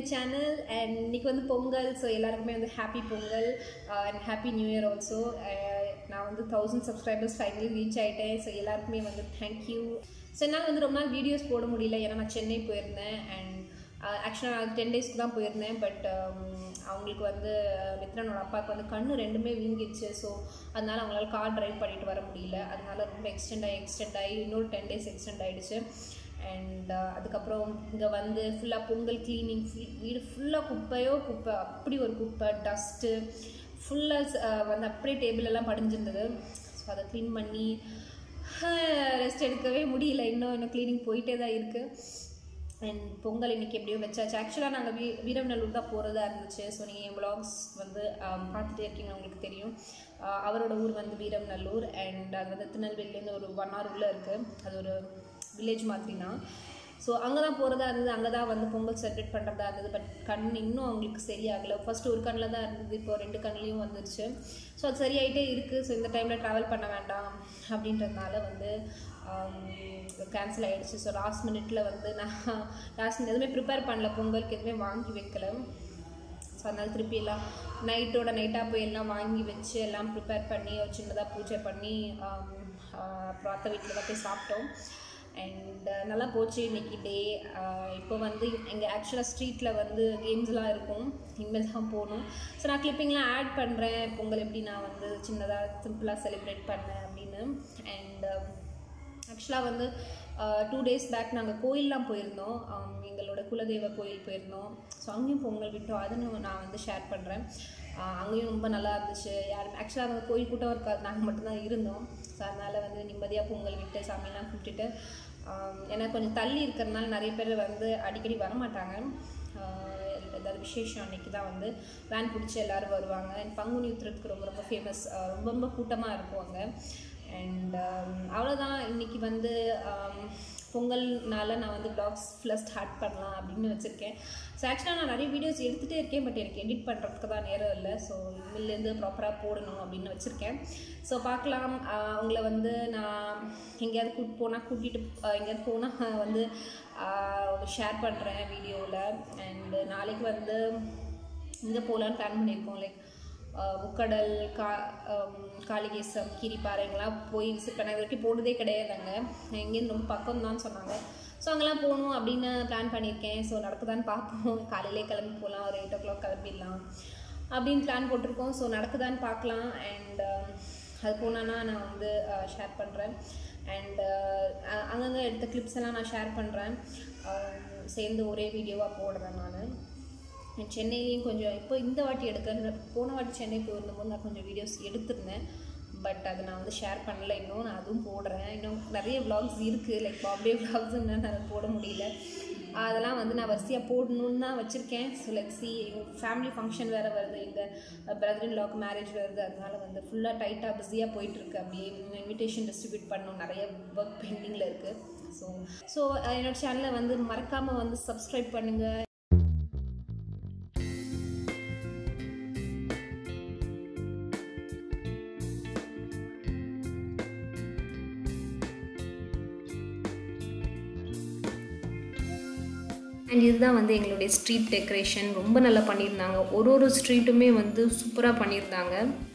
my channel and இன்னைக்கு வந்து Pongal so எல்லாருக்குமே வந்து happy Pongal and happy new year also நான் வந்து தௌசண்ட் சப்ஸ்கிரைபர்ஸ் ஃபைனலி ரீச் ஆகிட்டேன் ஸோ எல்லாருக்குமே வந்து தேங்க்யூ ஸோ என்னால் வந்து ரொம்ப நாள் வீடியோஸ் போட முடியல ஏன்னா நான் சென்னை போயிருந்தேன் அண்ட் ஆக்சுவலாக நான் டென் டேஸ்க்கு தான் போயிருந்தேன் பட் அவங்களுக்கு வந்து மித்ரனோட அப்பாவுக்கு வந்து கண்ணு ரெண்டுமே வீங்கிடுச்சு ஸோ அதனால அவங்களால கார் ட்ரைவ் பண்ணிட்டு வர முடியல அதனால ரொம்ப எக்ஸ்டெண்ட் ஆகி எக்ஸ்டெண்ட் ஆகி இன்னொரு டென் டேஸ் எக்ஸ்டெண்ட் ஆகிடுச்சு அண்ட் அதுக்கப்புறம் இங்கே வந்து ஃபுல்லாக பொங்கல் க்ளீனிங் வீடு ஃபுல்லாக குப்பையோ குப்பை அப்படி ஒரு குப்பை டஸ்ட்டு ஃபுல்லாக வந்து அப்படியே டேபிள் எல்லாம் படிஞ்சிருந்தது ஸோ அதை க்ளீன் பண்ணி ரெஸ்ட் எடுக்கவே முடியல இன்னும் இன்னும் க்ளீனிங் போயிட்டே தான் இருக்குது அண்ட் பொங்கல் இன்றைக்கி எப்படியோ வச்சாச்சு ஆக்சுவலாக நாங்கள் வீ வீரநல்லூர் தான் போகிறதா இருந்துச்சு ஸோ நீங்கள் என் வ்ளாக்ஸ் வந்து பார்த்துட்டே இருக்கீங்க உங்களுக்கு தெரியும் அவரோட ஊர் வந்து வீரநல்லூர் அண்ட் அது வந்து திருநெல்வேலியிலேருந்து ஒரு ஒன் ஹவர் உள்ளே இருக்குது அது ஒரு வில்லேஜ் மாதிரி தான் ஸோ அங்கே தான் போகிறதா இருந்தது அங்கே தான் வந்து பொங்கல் செலிப்ரேட் பண்ணுறதா இருந்தது பட் கண் இன்னும் அவங்களுக்கு சரியாகலை ஃபஸ்ட்டு ஒரு கண்ணில் தான் இருந்தது இப்போ ரெண்டு கண்ணிலையும் வந்துருச்சு ஸோ அது சரியாயிட்டே இருக்குது ஸோ இந்த டைமில் ட்ராவல் பண்ண வேண்டாம் அப்படின்றதுனால வந்து கேன்சல் ஆகிடுச்சு ஸோ லாஸ்ட் மினிட்ல வந்து நான் லாஸ்ட் மினிட் எதுவுமே ப்ரிப்பேர் பண்ணல பொங்கலுக்கு எதுவுமே வாங்கி வைக்கல ஸோ அதனால் திருப்பி எல்லாம் நைட்டோட நைட்டாக போய் எல்லாம் வாங்கி வச்சு எல்லாம் ப்ரிப்பேர் பண்ணி ஒரு சின்னதாக பூஜை பண்ணி அப்புறம் அத்தை வீட்டில் தான் போய் சாப்பிட்டோம் அண்ட் நல்லா போச்சு இன்னைக்கு டே இப்போ வந்து எங்கள் ஆக்சுவலாக ஸ்ட்ரீட்டில் வந்து கேம்ஸ்லாம் இருக்கும் இனிமேல் தான் போகணும் ஸோ நான் கிளிப்பிங்லாம் ஆட் பண்ணுறேன் பொங்கல் எப்படி நான் வந்து சின்னதாக சிம்பிளாக செலிப்ரேட் பண்ணேன் அப்படின்னு அண்ட் ஆக்சுவலாக வந்து டூ டேஸ் பேக் நாங்கள் கோயிலெலாம் போயிருந்தோம் எங்களோட குலதெய்வ கோயில் போயிருந்தோம் ஸோ அங்கேயும் பொங்கல் விட்டோம் அதுன்னு நான் வந்து ஷேர் பண்ணுறேன் அங்கேயும் ரொம்ப நல்லா இருந்துச்சு யாரும் ஆக்சுவலாக அங்கே கோயில் கூட்டம் இருக்காது நாங்கள் மட்டும்தான் இருந்தோம் ஸோ அதனால் வந்து நிம்மதியாக பொங்கல் விட்டு சாமியெல்லாம் கும்பிட்டுட்டு ஏன்னா கொஞ்சம் தள்ளி இருக்கிறதுனால நிறைய பேர் வந்து அடிக்கடி வரமாட்டாங்க ஏதாவது விசேஷம் அன்றைக்கி தான் வந்து வேன் பிடிச்சி எல்லோரும் வருவாங்க பங்குனி உத்திரத்துக்கு ரொம்ப ரொம்ப ஃபேமஸ் ரொம்ப ரொம்ப கூட்டமாக இருக்கும் அங்கே அண்ட் அவ்வளோதான் இன்றைக்கி வந்து பொங்கல்னால நான் வந்து ப்ளாக்ஸ் ஃபுல்லாக ஸ்டார்ட் பண்ணலாம் அப்படின்னு வச்சுருக்கேன் ஸோ ஆக்சுவலாக நான் நிறைய வீடியோஸ் எடுத்துகிட்டே இருக்கேன் பட் எனக்கு எடிட் பண்ணுறதுக்கு தான் நேரம் இல்லை ஸோ இனிமேலேருந்து ப்ராப்பராக போடணும் அப்படின்னு வச்சுருக்கேன் ஸோ பார்க்கலாம் அவங்கள வந்து நான் எங்கேயாவது கூட்டு போனால் கூட்டிகிட்டு எங்கேயாவது போனால் வந்து ஷேர் பண்ணுறேன் வீடியோவில் அண்டு நாளைக்கு வந்து இங்கே போகலான்னு பிளான் பண்ணியிருக்கோம் லைக் முக்கடல் கா காளிகேசம் கீரிப்பாறைங்கெல்லாம் போய் விசிட் பண்ண இது வரைக்கும் போனதே கிடையாது அங்கே எங்கேருந்து ரொம்ப பக்கம் தான் சொன்னாங்க ஸோ அங்கெல்லாம் போகணும் அப்படின்னு பிளான் பண்ணியிருக்கேன் ஸோ நடக்குதான்னு பார்ப்போம் காலையிலே கிளம்பி போகலாம் ஒரு எயிட் ஓ கிளாக் கிளம்பிடலாம் அப்படின்னு பிளான் போட்டிருக்கோம் ஸோ நடக்குதான்னு பார்க்கலாம் அண்ட் அது போனான்னா நான் வந்து ஷேர் பண்ணுறேன் அண்டு அங்கங்கே எடுத்த கிளிப்ஸ் எல்லாம் நான் ஷேர் பண்ணுறேன் சேர்ந்து ஒரே வீடியோவாக போடுறேன் நான் சென்னையிலையும் கொஞ்சம் இப்போ இந்த வாட்டி எடுக்க போன வாட்டி சென்னை போயிருந்தபோது நான் கொஞ்சம் வீடியோஸ் எடுத்திருந்தேன் பட் அதை நான் வந்து ஷேர் பண்ணல இன்னும் நான் அதுவும் போடுறேன் இன்னும் நிறைய விளாக்ஸ் இருக்குது லைக் பாப்டே விளாக்ஸ் நான் போட முடியல அதெல்லாம் வந்து நான் வரிசையாக போடணுன்னு தான் வச்சுருக்கேன் ஸோ லைக் சி எங்கள் ஃபேமிலி ஃபங்க்ஷன் வேறு வருது எங்கள் பிரதர் லாக் மேரேஜ் வருது அதனால வந்து ஃபுல்லாக டைட்டாக பிஸியாக போயிட்டுருக்கு அப்படியே இன்விடேஷன் டிஸ்ட்ரிபியூட் பண்ணணும் நிறைய ஒர்க் பெண்டிங்கில் இருக்குது ஸோ ஸோ என்னோடய சேனலை வந்து மறக்காமல் வந்து சப்ஸ்கிரைப் பண்ணுங்கள் அண்ட் இதுதான் வந்து எங்களுடைய ஸ்ட்ரீட் டெக்கரேஷன் ரொம்ப நல்லா பண்ணியிருந்தாங்க ஒரு ஒரு ஸ்ட்ரீட்டுமே வந்து சூப்பராக பண்ணியிருந்தாங்க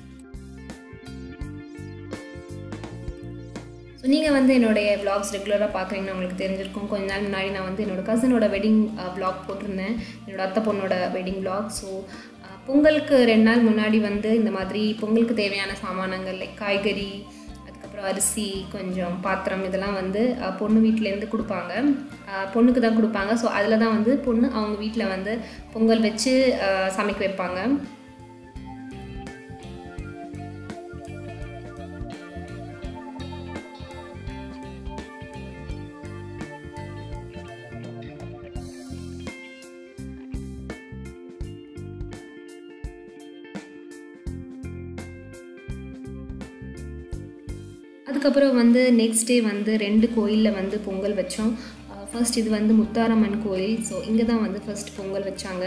ஸோ நீங்கள் வந்து என்னுடைய விளாக்ஸ் ரெகுலராக பார்க்குறீங்கன்னு உங்களுக்கு தெரிஞ்சிருக்கும் கொஞ்ச நாள் முன்னாடி நான் வந்து என்னோடய கசினோட வெட்டிங் விளாக் போட்டிருந்தேன் என்னோடய அத்தை பொண்ணோட வெட்டிங் விளாக் ஸோ பொங்கலுக்கு ரெண்டு நாள் முன்னாடி வந்து இந்த மாதிரி பொங்கலுக்கு தேவையான சாமானங்கள் லைக் காய்கறி அதுக்கப்புறம் அரிசி கொஞ்சம் பாத்திரம் இதெல்லாம் வந்து பொண்ணு வீட்டிலேருந்து கொடுப்பாங்க பொண்ணுக்கு தான் கொடுப்பாங்க ஸோ அதில் தான் வந்து பொண்ணு அவங்க வீட்டில் வந்து பொங்கல் வச்சு சமைக்க வைப்பாங்க அதுக்கப்புறம் வந்து நெக்ஸ்ட் டே வந்து ரெண்டு கோயிலில் வந்து பொங்கல் வச்சோம் ஃபர்ஸ்ட் இது வந்து முத்தாரம்மன் கோயில் ஸோ இங்கே தான் வந்து ஃபர்ஸ்ட் பொங்கல் வச்சாங்க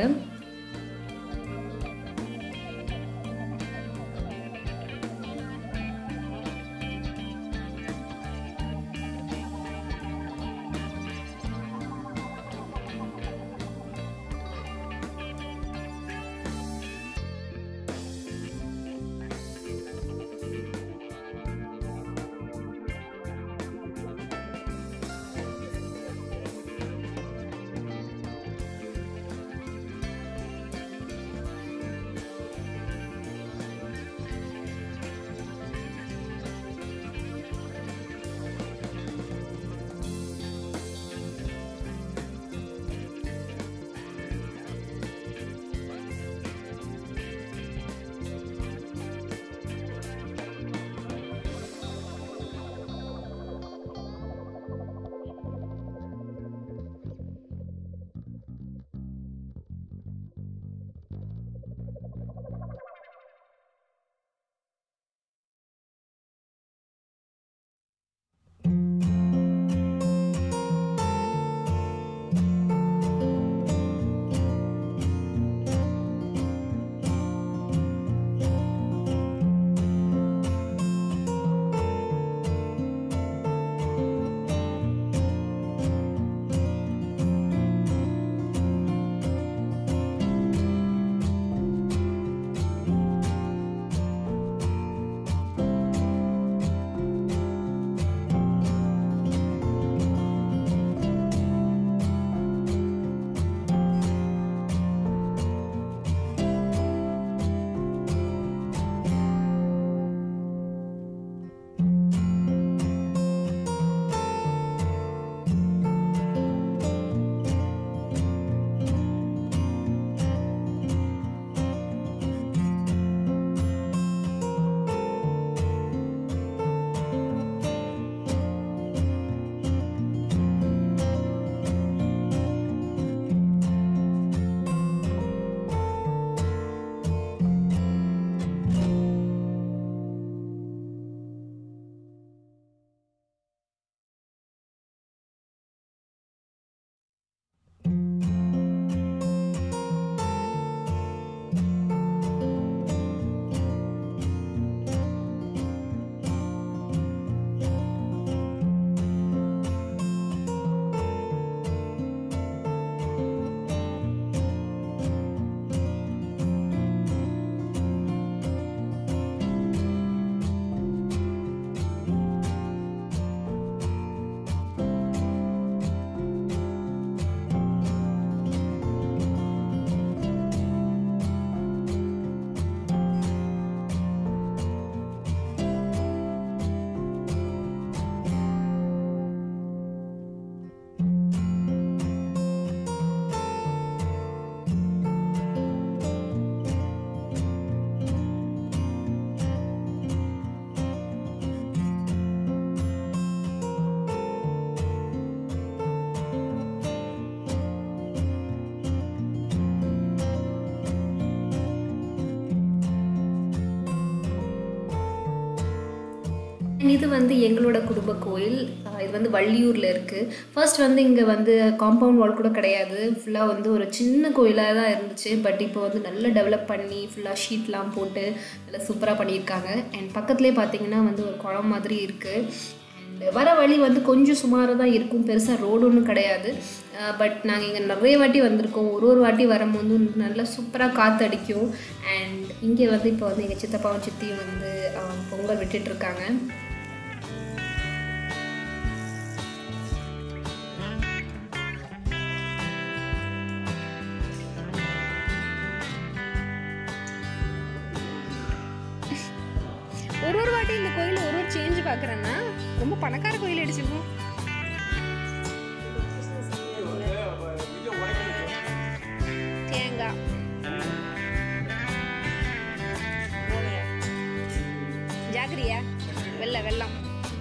And இது வந்து எங்களோட குடும்ப கோயில் அஹ் இது வந்து வள்ளியூரில் இருக்குது ஃபர்ஸ்ட் வந்து இங்கே வந்து காம்பவுண்ட் வால் கூட கிடையாது ஃபுல்லாக வந்து ஒரு சின்ன கோயிலாக தான் இருந்துச்சு பட் இப்போ வந்து நல்லா டெவலப் பண்ணி ஃபுல்லாக ஷீட்லாம் போட்டு நல்லா சூப்பராக பண்ணியிருக்காங்க அண்ட் பக்கத்துலேயே பார்த்தீங்கன்னா வந்து ஒரு குளம் மாதிரி இருக்குது அண்ட் வர வழி வந்து கொஞ்சம் சுமாராக தான் இருக்கும் பெருசாக ரோடு ஒன்றும் கிடையாது பட் நாங்கள் இங்கே நிறைய வாட்டி வந்திருக்கோம் ஒரு ஒரு வாட்டி வரும்போது நல்லா சூப்பராக காற்று அடிக்கும் அண்ட் இங்கே வந்து இப்போ வந்து எங்கள் சித்தப்பாவும் சித்தியும் வந்து அஹ், பொங்கல் விட்டுட்டு இருக்காங்க ஒரு ஒரு வாட்டி இந்த கோயில் ஒரு ஒரு சேஞ்ச் பார்க்குறேன்னா ரொம்ப பணக்கார கோயில் அடிச்சிருக்கும் தேங்காய் ஜாக்கிரியா வெள்ள வெள்ளம்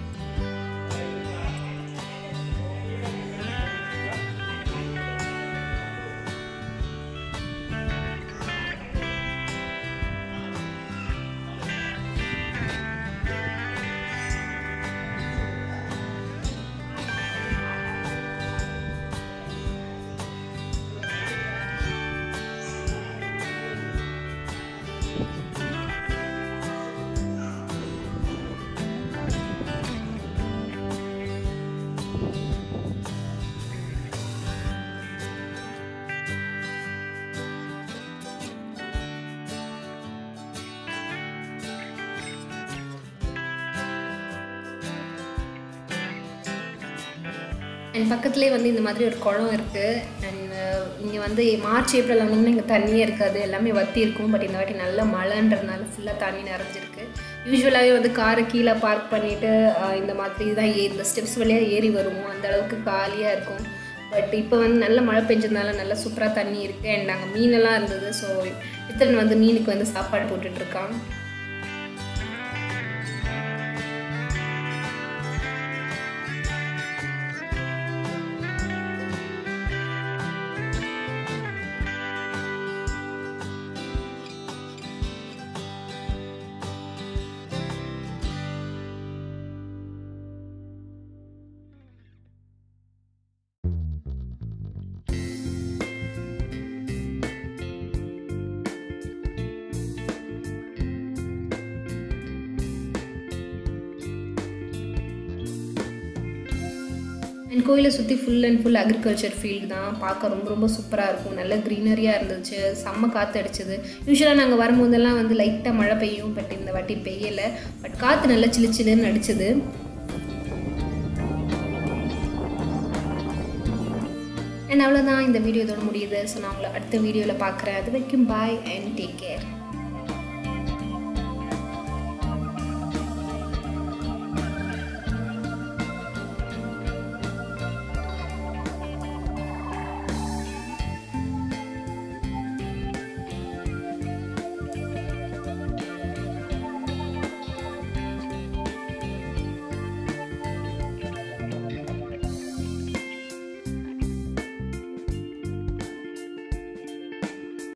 அண்ட் பக்கத்துலேயே வந்து இந்த மாதிரி ஒரு குளம் இருக்குது அண்ட் இங்கே வந்து மார்ச் ஏப்ரல் வந்தோம்னா இங்கே தண்ணியே இருக்காது எல்லாமே வத்தி இருக்கும் பட் இந்த வாட்டி நல்ல மழைன்றதுனால ஃபுல்லாக தண்ணி நிறைஞ்சிருக்கு யூஸ்வலாகவே வந்து காரை கீழே பார்க் பண்ணிவிட்டு இந்த மாதிரி தான் ஏ இந்த ஸ்டெப்ஸ் வழியாக ஏறி வருவோம் அந்த அளவுக்கு காலியாக இருக்கும் பட் இப்போ வந்து நல்ல மழை பெஞ்சதுனால நல்லா சூப்பராக தண்ணி இருக்குது அண்ட் நாங்கள் மீனெல்லாம் இருந்தது ஸோ இத்தனை வந்து மீனுக்கு வந்து சாப்பாடு போட்டுட்ருக்கான் அண்ட் கோயிலை சுற்றி full and full agriculture field தான் பார்க்க ரொம்ப ரொம்ப சூப்பராக இருக்கும் நல்ல க்ரீனரியாக இருந்துச்சு செம்ம காற்று அடிச்சது யூஸ்வலாக நாங்கள் வரும்போதெல்லாம் வந்து லைட்டாக மழை பெய்யும் பட் இந்த வாட்டி பெய்யலை பட் காற்று நல்லா சிலு சிலுன்னு அடிச்சது அண்ட் அவ்வளோதான் இந்த வீடியோ இதோட முடியுது ஸோ நான் உங்களை அடுத்த வீடியோவில் பார்க்குறேன் அது வரைக்கும் பாய் அண்ட் டேக் கேர்